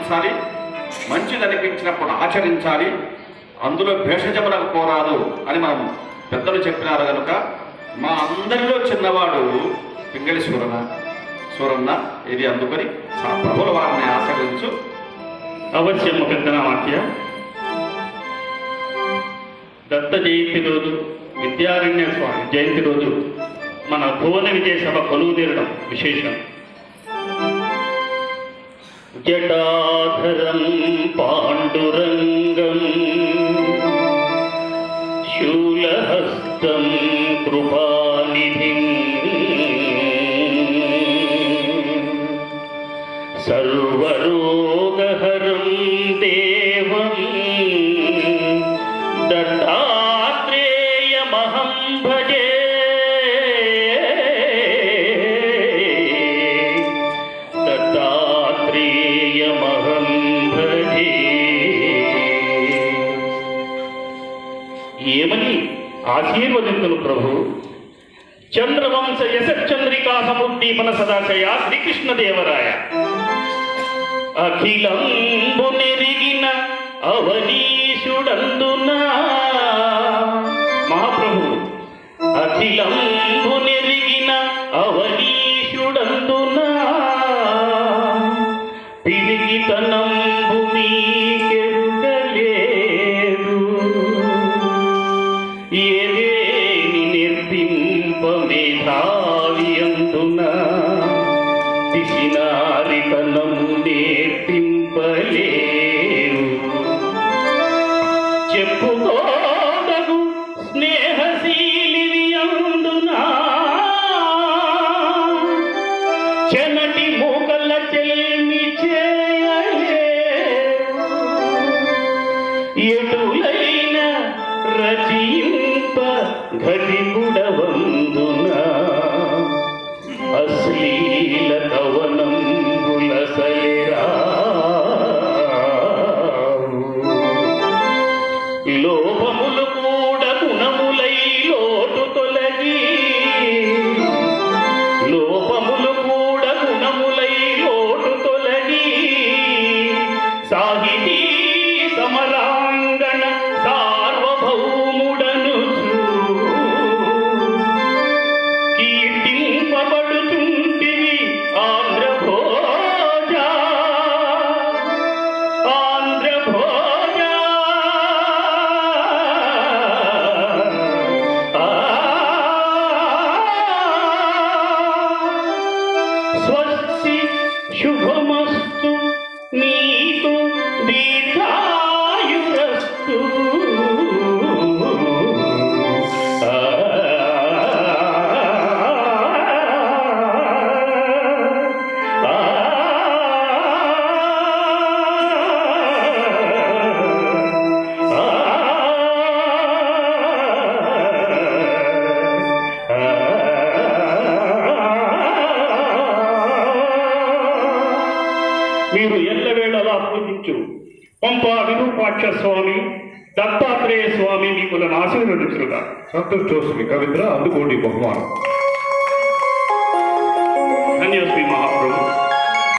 పాటించాలి మంచిది అనిపించినప్పుడు ఆచరించాలి అందులో భేషజములకు పోరాదు అని మనం పెద్దలు చెప్పినారు కనుక మా అందరిలో చిన్నవాడు పింగళి సూరన సూరన్న ఇది అందుకొని ఆ ప్రభుల వారిని ఆచరించు అవశ్యం పెద్దనామాఖ్య దత్త జయంతి రోజు విద్యారణ్య స్వామి జయంతి రోజు మన భువన విజయ సభ కొలువు తీరడం విశేషం జటాధరం పాండురంగం శూలహస్తం కృపానిధిం సర్వరోగహరం దేవం దత్తాత్రేయమహం భజే దత్తాత్రేయమహం భజే ఏమని ఆశీర్వదింతులు ప్రభు చంద్రవంశ యశచంద్రికా సముద్దీపన సదాశయ శ్రీకృష్ణదేవరాయ అఖిలంబు నెరిగిన అవనీషుడందున మహాప్రభు అఖిలంబు నెరిగిన అవనీషుడందున పిరికి తనంబు మీకెరుగలేదు ఏదేని నిర్దింప మేధావియందున పిసినారితనము నేర్పింపలేరు చెప్పుకోదగు స్నేహశీలి అందునా చెనటి మూకల చెల్మి చేయలేరు ఎటులైన రచయింప ఘటిపుడవందున అశ్లీల కవనంబుల సలిరా లోపములు కూడా గుణములై లోటు తొలగి లోపములు కూడా గుణములై లోటు తొలగి సాహితీ సమరాంగణ సార్వభౌముడను కీర్తింపబడుచుంటివి ఆంధ్రభోజ ఆంధ్రభోజ స్వస్తి శుభమస్తు నీకు దీర్ఘాయురస్తు మీరు ఎల్లవేళలా పూజించు పంపా విరూపాక్ష స్వామి దత్తాత్రేయ స్వామి మిమ్మల్ని ఆశీర్వదించుగా సంతుష్టోస్మి కవింద్ర అందుకోండి బహుమానం ధన్యోస్మి మహాప్రభు